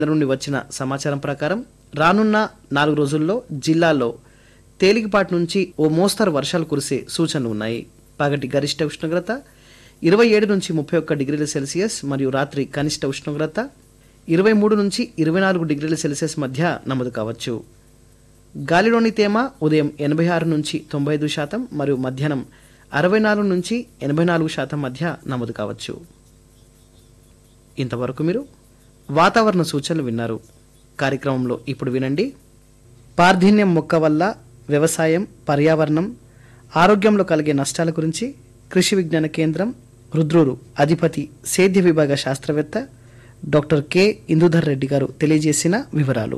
నుండి వచ్చిన సమాచారం ప్రకారం రానున్న నాలుగు రోజుల్లో జిల్లాలో తేలికపాటి నుంచి ఓ మోస్తరు వర్షాలు కురిసే సూచనలు ఉన్నాయి పగటి గరిష్ట ఉష్ణోగ్రత ఇరవై ఏడు నుంచి ముప్పై ఒక్క డిగ్రీల సెల్సియస్ మరియు రాత్రి కనిష్ట ఉష్ణోగ్రత ఇరవై మూడు నుంచి ఇరవై నాలుగు డిగ్రీల సెల్సియస్ మధ్య నమోదు కావచ్చు గాలిలోని తేమ ఉదయం ఎనభై ఆరు నుంచి తొంభై ఐదు శాతం మరియు మధ్యాహ్నం అరవై నాలుగు నుంచి ఎనభై నాలుగు శాతం మధ్య నమోదు కావచ్చు ఇంతవరకు మీరు వాతావరణ సూచనలు విన్నారు కార్యక్రమంలో ఇప్పుడు వినండి పార్థిన్యం మొక్క వల్ల వ్యవసాయం పర్యావరణం ఆరోగ్యంలో కలిగే నష్టాల గురించి కృషి విజ్ఞాన కేంద్రం రుద్రూరు అధిపతి సేద్య విభాగ శాస్త్రవేత్త డాక్టర్ కె ఇందుధర్ రెడ్డి గారు తెలియజేసిన వివరాలు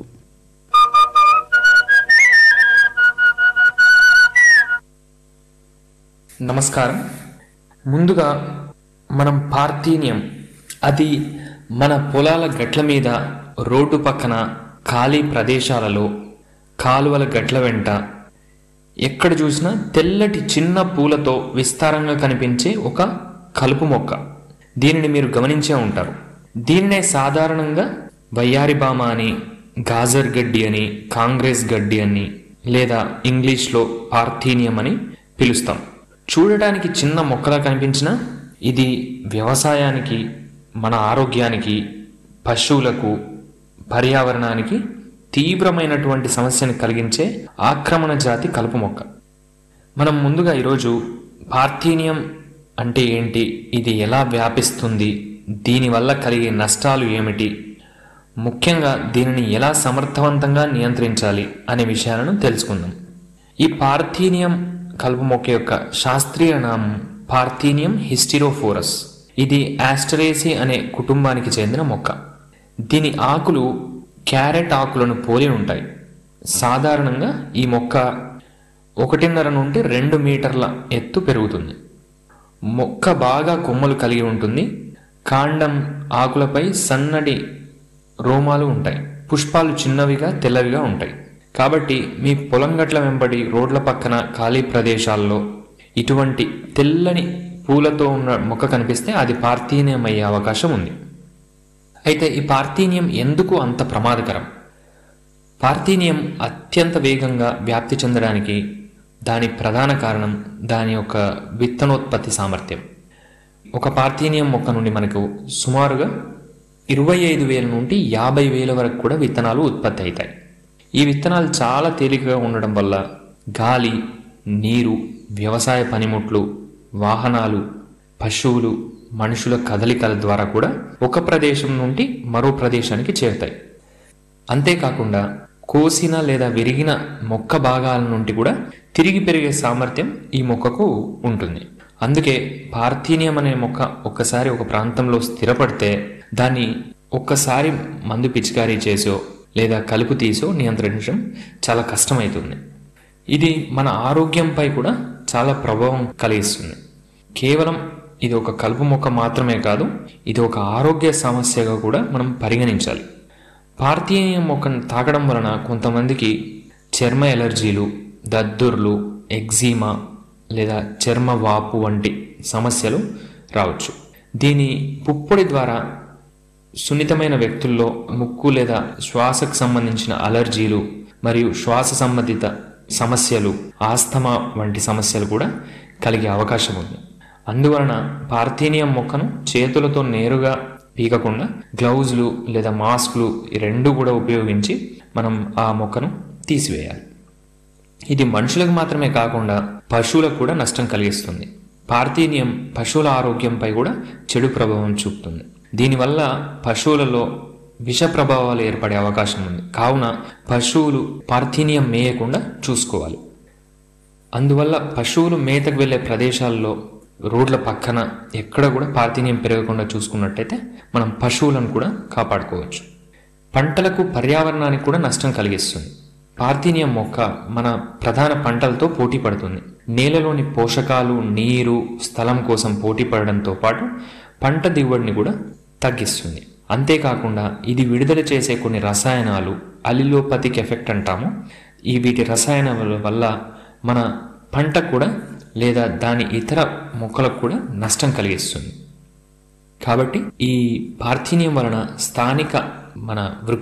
నమస్కారం ముందుగా మనం పార్థీనియం అది మన పొలాల గట్ల మీద రోడ్డు పక్కన ఖాళీ ప్రదేశాలలో కాలువల గట్ల వెంట ఎక్కడ చూసినా తెల్లటి చిన్న పూలతో విస్తారంగా కనిపించే ఒక కలుపు మొక్క దీనిని మీరు గమనించే ఉంటారు దీన్నే సాధారణంగా వయ్యారి బామ అని గాజర్ గడ్డి అని కాంగ్రెస్ గడ్డి అని లేదా ఇంగ్లీష్లో పార్థీనియం అని పిలుస్తాం చూడటానికి చిన్న మొక్కలా కనిపించినా ఇది వ్యవసాయానికి మన ఆరోగ్యానికి పశువులకు పర్యావరణానికి తీవ్రమైనటువంటి సమస్యను కలిగించే ఆక్రమణ జాతి కలుపు మొక్క మనం ముందుగా ఈరోజు పార్థీనియం అంటే ఏంటి ఇది ఎలా వ్యాపిస్తుంది దీనివల్ల కలిగే నష్టాలు ఏమిటి ముఖ్యంగా దీనిని ఎలా సమర్థవంతంగా నియంత్రించాలి అనే విషయాలను తెలుసుకుందాం ఈ పార్థీనియం కలుపు మొక్క యొక్క శాస్త్రీయ నామం పార్థీనియం హిస్టిరోఫోరస్ ఇది ఆస్టరేసి అనే కుటుంబానికి చెందిన మొక్క దీని ఆకులు క్యారెట్ ఆకులను పోలి ఉంటాయి సాధారణంగా ఈ మొక్క ఒకటిన్నర నుండి రెండు మీటర్ల ఎత్తు పెరుగుతుంది మొక్క బాగా కొమ్మలు కలిగి ఉంటుంది కాండం ఆకులపై సన్నటి రోమాలు ఉంటాయి పుష్పాలు చిన్నవిగా తెల్లవిగా ఉంటాయి కాబట్టి మీ పొలం గట్ల వెంబడి రోడ్ల పక్కన ఖాళీ ప్రదేశాల్లో ఇటువంటి తెల్లని పూలతో ఉన్న మొక్క కనిపిస్తే అది పార్థీనియం అయ్యే అవకాశం ఉంది అయితే ఈ పార్థీనియం ఎందుకు అంత ప్రమాదకరం పార్థీనియం అత్యంత వేగంగా వ్యాప్తి చెందడానికి దాని ప్రధాన కారణం దాని యొక్క విత్తనోత్పత్తి సామర్థ్యం ఒక పార్థీనియం మొక్క నుండి మనకు సుమారుగా ఇరవై ఐదు వేల నుండి యాభై వేల వరకు కూడా విత్తనాలు ఉత్పత్తి అవుతాయి ఈ విత్తనాలు చాలా తేలికగా ఉండడం వల్ల గాలి నీరు వ్యవసాయ పనిముట్లు వాహనాలు పశువులు మనుషుల కదలికల ద్వారా కూడా ఒక ప్రదేశం నుండి మరో ప్రదేశానికి చేరుతాయి అంతేకాకుండా కోసిన లేదా విరిగిన మొక్క భాగాల నుండి కూడా తిరిగి పెరిగే సామర్థ్యం ఈ మొక్కకు ఉంటుంది అందుకే పార్థీనియం అనే మొక్క ఒక్కసారి ఒక ప్రాంతంలో స్థిరపడితే దాన్ని ఒక్కసారి మందు పిచికారీ చేసో లేదా కలుపు తీసో నియంత్రించడం చాలా కష్టమవుతుంది ఇది మన ఆరోగ్యంపై కూడా చాలా ప్రభావం కలిగిస్తుంది కేవలం ఇది ఒక కలుపు మొక్క మాత్రమే కాదు ఇది ఒక ఆరోగ్య సమస్యగా కూడా మనం పరిగణించాలి పార్థీనియం మొక్కను తాకడం వలన కొంతమందికి చర్మ ఎలర్జీలు దద్దుర్లు ఎగ్జీమా లేదా చర్మ వాపు వంటి సమస్యలు రావచ్చు దీని పుప్పొడి ద్వారా సున్నితమైన వ్యక్తుల్లో ముక్కు లేదా శ్వాసకు సంబంధించిన అలర్జీలు మరియు శ్వాస సంబంధిత సమస్యలు ఆస్తమా వంటి సమస్యలు కూడా కలిగే అవకాశం ఉంది అందువలన పార్థీనియం మొక్కను చేతులతో నేరుగా పీకకుండా గ్లౌజులు లేదా మాస్కులు ఈ రెండు కూడా ఉపయోగించి మనం ఆ మొక్కను తీసివేయాలి ఇది మనుషులకు మాత్రమే కాకుండా పశువులకు కూడా నష్టం కలిగిస్తుంది పార్థీనియం పశువుల ఆరోగ్యంపై కూడా చెడు ప్రభావం చూపుతుంది దీనివల్ల పశువులలో విష ప్రభావాలు ఏర్పడే అవకాశం ఉంది కావున పశువులు పార్థీనియం మేయకుండా చూసుకోవాలి అందువల్ల పశువులు మేతకు వెళ్ళే ప్రదేశాల్లో రోడ్ల పక్కన ఎక్కడ కూడా పార్థీనియం పెరగకుండా చూసుకున్నట్టయితే మనం పశువులను కూడా కాపాడుకోవచ్చు పంటలకు పర్యావరణానికి కూడా నష్టం కలిగిస్తుంది పార్థీనియం మొక్క మన ప్రధాన పంటలతో పోటీ పడుతుంది నేలలోని పోషకాలు నీరు స్థలం కోసం పోటీ పడడంతో పాటు పంట దిగుబడిని కూడా తగ్గిస్తుంది అంతేకాకుండా ఇది విడుదల చేసే కొన్ని రసాయనాలు అలిలోపతిక్ ఎఫెక్ట్ అంటాము ఈ వీటి రసాయనాల వల్ల మన పంట కూడా లేదా దాని ఇతర మొక్కలకు కూడా నష్టం కలిగిస్తుంది కాబట్టి ఈ పార్థీనియం వలన స్థానిక మన వృక్ష